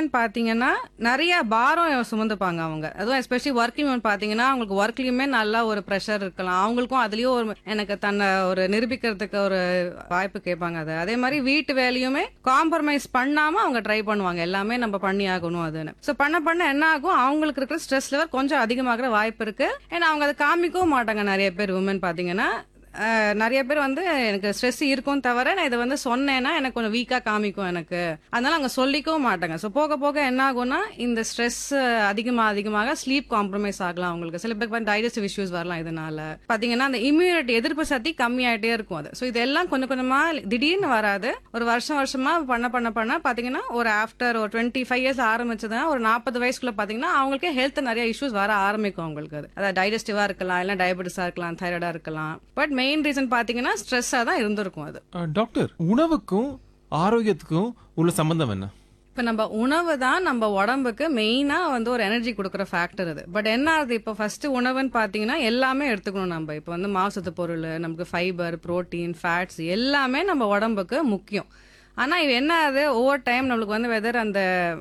women பாத்தீங்கன்னா நிறைய பாரம் சுமந்துப்பாங்க அவங்க அதுவும் எஸ்பெஷலி ஒர்க்கிங் விமன் பாத்தீங்கன்னா அவங்களுக்கு ஒர்க்லயுமே நல்லா ஒரு ப்ரெஷர் இருக்கலாம் அவங்களுக்கும் அதுலயும் ஒரு எனக்கு தன்னை ஒரு நிரூபிக்கிறதுக்கு ஒரு வாய்ப்பு கேட்பாங்க அது அதே மாதிரி வீட்டு வேலையுமே காம்ப்ரமைஸ் பண்ணாம அவங்க ட்ரை பண்ணுவாங்க எல்லாமே நம்ம பண்ணி ஆகணும் அதுன்னு ஸோ பண்ண பண்ண என்ன ஆகும் அவங்களுக்கு இருக்கிற ஸ்ட்ரெஸ் லெவல் கொஞ்சம் அதிகமாகிற வாய்ப்பு இருக்கு ஏன்னா அவங்க அதை காமிக்கவும் மாட்டாங்க நிறைய பேர் உமன் பாத்தீங்கன்னா அஹ், நிறைய பேர் வந்து எனக்கு ஸ்ட்ரெஸ் இருக்கும் தவிர நான் இதை வந்து சொன்னேன்னா எனக்கு கொஞ்சம் வீக்கா காமிக்கும் எனக்கு அதனால அவங்க சொல்லிக்கவும் மாட்டாங்க ஸோ போக போக என்ன ஆகும்னா இந்த ஸ்ட்ரெஸ் அதிகமாக அதிகமாக ஸ்லீப் காம்ப்ரமைஸ் ஆகலாம் அவங்களுக்கு சில பேருக்கு டைஜஸ்டிவ் இஷ்யூஸ் வரலாம் இதனால பாத்தீங்கன்னா அந்த இம்யூனிட்டி எதிர்ப்பு சக்தி கம்மியாயிட்டே இருக்கும் அது ஸோ இதெல்லாம் கொஞ்சம் கொஞ்சமா திடீர்னு வராது ஒரு வருஷம் வருஷமா பண்ண பண்ண பண்ண பாத்தீங்கன்னா ஒரு ஆஃப்டர் ஒரு டுவெண்ட்டி ஃபைவ் இயர்ஸ் ஆரம்பிச்சதுன்னா ஒரு நாற்பது வயசுக்குள்ள பாத்தீங்கன்னா அவங்களுக்கே ஹெல்த் நிறைய இஷ்யூஸ் வர ஆரம்பிக்கும் அவங்களுக்கு அது அதாவது டைஜஸ்டிவா இருக்கலாம் இல்லை டயபெட்டிஸா இருக்கலாம் தைராய்டா இருக்கலாம் பட் மெயின் ரீசன் பாத்தீங்கன்னா ஸ்ட்ரெஸ்ஸா தான் இருந்திருக்கும் அது அஹ், டாக்டர் உணவுக்கும் ஆரோக்கியத்துக்கும் உள்ள சம்பந்தம் என்ன இப்போ நம்ம உணவு தான் நம்ம உடம்புக்கு மெயினாக வந்து ஒரு எனர்ஜி கொடுக்குற ஃபேக்டர் அது பட் என்ன ஆகுது இப்போ ஃபர்ஸ்ட் உணவுன்னு பார்த்தீங்கன்னா எல்லாமே எடுத்துக்கணும் நம்ம இப்போ வந்து மாசத்து பொருள் நமக்கு ஃபைபர் புரோட்டீன் ஃபேட்ஸ் எல்லாமே நம்ம உடம்புக்கு முக்கியம் ஆனால் இது என்ன ஆகுது ஒவ்வொரு டைம் நம்மளுக்கு வந்து வெதர் அந்த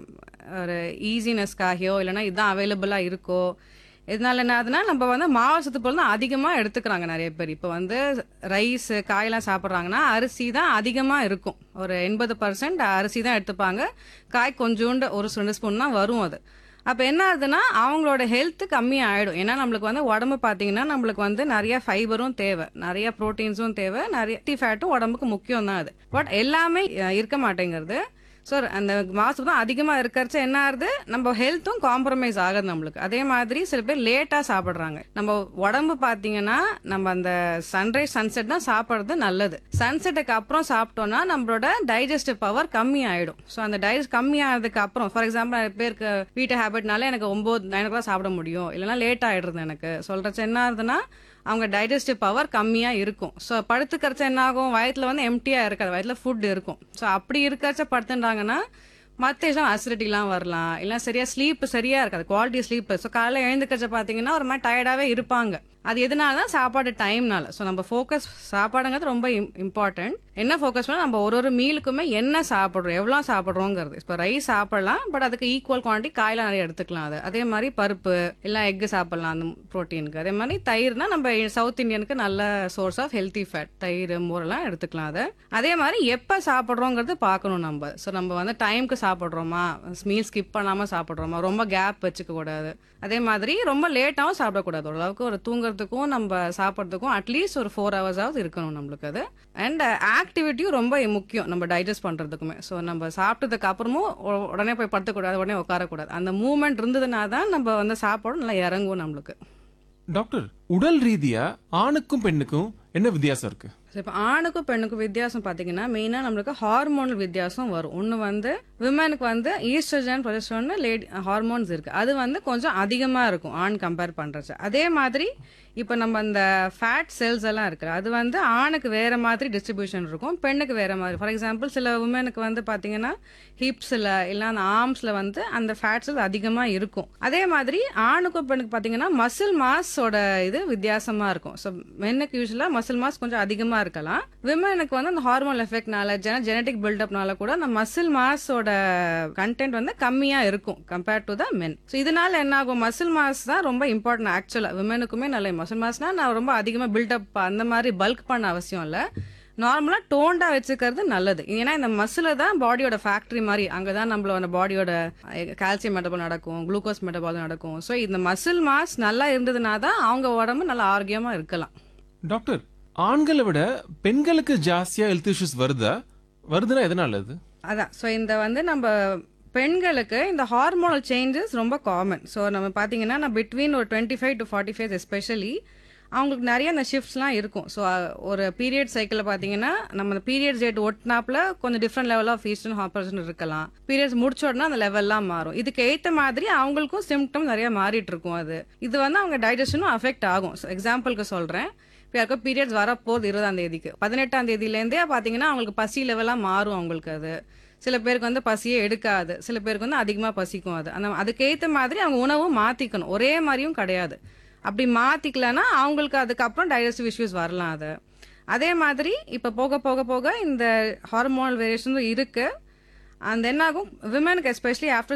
ஒரு ஈஸினஸ்க்காகயோ இல்லைன்னா இதுதான் அவைலபிளாக இருக்கோ இதனால என்ன ஆகுதுன்னா நம்ம வந்து மாவு சத்து பொருள் தான் அதிகமாக எடுத்துக்கிறாங்க நிறைய பேர் இப்போ வந்து ரைஸ் காயெல்லாம் சாப்பிட்றாங்கன்னா அரிசி தான் அதிகமாக இருக்கும் ஒரு எண்பது பர்சன்ட் அரிசி தான் எடுத்துப்பாங்க காய் கொஞ்சோண்டு ஒரு ரெண்டு ஸ்பூன் தான் வரும் அது அப்போ என்ன ஆகுதுன்னா அவங்களோட ஹெல்த் கம்மியாக ஆயிடும் ஏன்னா நம்மளுக்கு வந்து உடம்பு பார்த்தீங்கன்னா நம்மளுக்கு வந்து நிறைய ஃபைபரும் தேவை நிறைய ப்ரோட்டீன்ஸும் தேவை நிறைய டி ஃபேட்டும் உடம்புக்கு முக்கியம் தான் அது பட் எல்லாமே அஹ், இருக்க மாட்டேங்கிறது ஸோ அந்த மாசம் தான் அதிகமாக இருக்கிறச்ச என்ன ஆகுது நம்ம ஹெல்த்தும் காம்ப்ரமைஸ் ஆகுது நம்மளுக்கு அதே மாதிரி சில பேர் லேட்டாக சாப்பிட்றாங்க நம்ம உடம்பு பார்த்தீங்கன்னா நம்ம அந்த சன்ரைஸ் சன்செட் தான் சாப்பிட்றது நல்லது சன்செட்டுக்கு அப்புறம் சாப்பிட்டோம்னா நம்மளோட டைஜஸ்டிவ் பவர் கம்மி ஆயிடும் ஸோ அந்த டைஜஸ்ட் கம்மி ஆனதுக்கு அப்புறம் ஃபார் எக்ஸாம்பிள் நிறைய பேருக்கு வீட்டு ஹேபிட்னால எனக்கு ஒம்பது நைன் ஓ சாப்பிட முடியும் இல்லைன்னா லேட் ஆயிடுறது எனக்கு சொல்றச்ச என்ன ஆகுதுன்னா அவங்க டைஜஸ்டிவ் பவர் கம்மியா இருக்கும் ஸோ படுத்துக்கிறச்ச என்ன ஆகும் வயத்துல வந்து எம்டியா இருக்காது வயத்துல ஃபுட் இருக்கும் ஸோ அப்படி இருக்கிறச்ச படுத்துட்டாங்கன்னா மற்ற விஷயம் அசிடிட்டிலாம் வரலாம் இல்லை சரியா ஸ்லீப் சரியா இருக்காது குவாலிட்டி ஸ்லீப் ஸோ காலைல எழுந்துக்கிறச்ச பார்த்தீங்கன்னா ஒரு மாதிரி டயர்டாகவே இருப்பாங்க அது எதனால தான் சாப்பாடு டைம்னால ஸோ நம்ம ஃபோக்கஸ் சாப்பாடுங்கிறது ரொம்ப இம்பார்ட்டன்ட் என்ன ஃபோக்கஸ் பண்ணால் நம்ம ஒரு ஒரு மீலுக்குமே என்ன சாப்பிட்றோம் எவ்வளோ சாப்பிட்றோங்கிறது இப்போ ரைஸ் சாப்பிடலாம் பட் அதுக்கு ஈக்குவல் குவான்டிட்டி காயெல்லாம் நிறைய எடுத்துக்கலாம் அது அதே மாதிரி பருப்பு இல்லை எக்கு சாப்பிடலாம் அந்த ப்ரோட்டீனுக்கு அதே மாதிரி தயிர்னா நம்ம சவுத் இந்தியனுக்கு நல்ல சோர்ஸ் ஆஃப் ஹெல்த்தி ஃபேட் தயிர் மோரெல்லாம் எடுத்துக்கலாம் அதை அதே மாதிரி எப்போ சாப்பிட்றோங்கிறது பார்க்கணும் நம்ம ஸோ நம்ம வந்து டைம்க்கு சாப்பிட்றோமா மீல் ஸ்கிப் பண்ணாமல் சாப்பிட்றோமா ரொம்ப கேப் வச்சுக்க கூடாது அதே மாதிரி ரொம்ப லேட்டாகவும் சாப்பிடக்கூடாது ஓரளவுக்கு ஒரு தூங்குறதுக்கும் நம்ம சாப்பிட்றதுக்கும் அட்லீஸ்ட் ஒரு ஃபோர் ஹவர்ஸாவது இருக்கணும் நம்மளுக்கு அது அண்ட் ஆக்டிவிட்டியும் ரொம்ப முக்கியம் நம்ம டைஜஸ்ட் பண்ணுறதுக்குமே ஸோ நம்ம சாப்பிட்டதுக்கு அப்புறமும் உ- உடனே போய் படுத்தக்கூடாது உடனே உட்காரக்கூடாது அந்த மூமெண்ட் இருந்ததுனா தான் நம்ம வந்து சாப்பாடு நல்லா இறங்கும் நம்மளுக்கு டாக்டர் உடல் ரீதியா ஆணுக்கும் பெண்ணுக்கும் என்ன வித்தியாசம் இருக்கு ஸோ இப்போ ஆணுக்கும் பெண்ணுக்கும் வித்தியாசம் பார்த்தீங்கன்னா மெயினாக நம்மளுக்கு ஹார்மோனல் வித்தியாசம் வரும் ஒன்று வந்து விமனுக்கு வந்து ஈஸ்ட்ரஜன் ப்ரொஜெஸ்ட்ரான் லேடி ஹார்மோன்ஸ் இருக்கு அது வந்து கொஞ்சம் அதிகமாக இருக்கும் ஆண் கம்பேர் பண்ணுறச்சு அதே மாதிரி இப்போ நம்ம அந்த ஃபேட் செல்ஸ் எல்லாம் இருக்கு அது வந்து ஆணுக்கு வேற மாதிரி டிஸ்ட்ரிபியூஷன் இருக்கும் பெண்ணுக்கு வேற மாதிரி ஃபார் எக்ஸாம்பிள் சில உமனுக்கு வந்து பார்த்தீங்கன்னா ஹிப்ஸில் இல்லை அந்த ஆர்ம்ஸில் வந்து அந்த ஃபேட் செல்ஸ் அதிகமாக இருக்கும் அதே மாதிரி ஆணுக்கும் பெண்ணுக்கு பார்த்தீங்கன்னா மசில் மாஸோட இது வித்தியாசமாக இருக்கும் ஸோ மென்னுக்கு யூஸ்வலாக மசில் மாஸ் கொஞ்சம் அதிகமாக இருக்கலாம் விமனுக்கு வந்து அந்த ஹார்மோன் எஃபெக்ட்னால ஜென ஜெனட்டிக் பில்டப்னால கூட அந்த மசில் மாஸோட கண்டென்ட் வந்து கம்மியாக இருக்கும் compared to the men so இதனால என்ன ஆகும் மசில் மாஸ் தான் ரொம்ப இம்பார்ட்டன்ட் ஆக்சுவலாக விமனுக்குமே நல்ல மசில் மாஸ்னா நான் ரொம்ப அதிகமாக பில்டப் அந்த மாதிரி பல்க் பண்ண அவசியம் இல்லை நார்மலாக டோண்டா வச்சுக்கிறது நல்லது ஏன்னா இந்த மசில தான் பாடியோட ஃபேக்டரி மாதிரி அங்கே தான் நம்மளோட பாடியோட கால்சியம் மெட்டபால் நடக்கும் குளுக்கோஸ் மெட்டபால் நடக்கும் ஸோ இந்த மசில் மாஸ் நல்லா இருந்ததுனா தான் அவங்க உடம்பு நல்லா ஆரோக்கியமாக இருக்கலாம் டாக்டர் ஆண்களை விட பெண்களுக்கு ஜாஸ்தியா ஹெல்த் இஷ்யூஸ் வருதா வருதுன்னா எதனால அது அதான் ஸோ இந்த வந்து நம்ம பெண்களுக்கு இந்த ஹார்மோனல் சேஞ்சஸ் ரொம்ப காமன் ஸோ நம்ம பார்த்தீங்கன்னா நான் பிட்வீன் ஒரு twenty five to forty five especially அவங்களுக்கு நிறைய அந்த ஷிஃப்ட்ஸ்லாம் இருக்கும் ஸோ ஒரு பீரியட் சைக்கிளில் பார்த்தீங்கன்னா நம்ம அந்த பீரியட்ஸ் டேட் ஒட்டினாப்புல கொஞ்சம் டிஃப்ரெண்ட் லெவல் ஆஃப் ஈஸ்டர்ன் ஹாப்பர்ஷன் இருக்கலாம் பீரியட்ஸ் முடிச்ச உடனே அந்த லெவல்லாம் மாறும் இதுக்கு ஏற்ற மாதிரி அவங்களுக்கும் சிம்டம் நிறைய மாறிட்டு இருக்கும் அது இது வந்து அவங்க டைஜஷனும் அஃபெக்ட் ஆகும் எக்ஸாம்பிளுக்கு சொல்கிறேன் இப்போ யாருக்கோ பீரியட்ஸ் வரப்போகுது இருபதாம் தேதிக்கு பதினெட்டாம் தேதியிலேருந்தே பார்த்தீங்கன்னா அவங்களுக்கு பசி லெவலாக மாறும் அவங்களுக்கு அது சில பேருக்கு வந்து பசியே எடுக்காது சில பேருக்கு வந்து அதிகமாக பசிக்கும் அது அந்த அதுக்கேற்ற மாதிரி அவங்க உணவும் மாற்றிக்கணும் ஒரே மாதிரியும் கிடையாது அப்படி மாற்றிக்கலன்னா அவங்களுக்கு அதுக்கப்புறம் டைஜஸ்டிவ் இஷ்யூஸ் வரலாம் அது அதே மாதிரி இப்போ போக போக போக இந்த ஹார்மோனல் வேரியேஷனும் இருக்குது அந்த என்ன ஆகும் விமனுக்கு எஸ்பெஷலி ஆஃப்டர்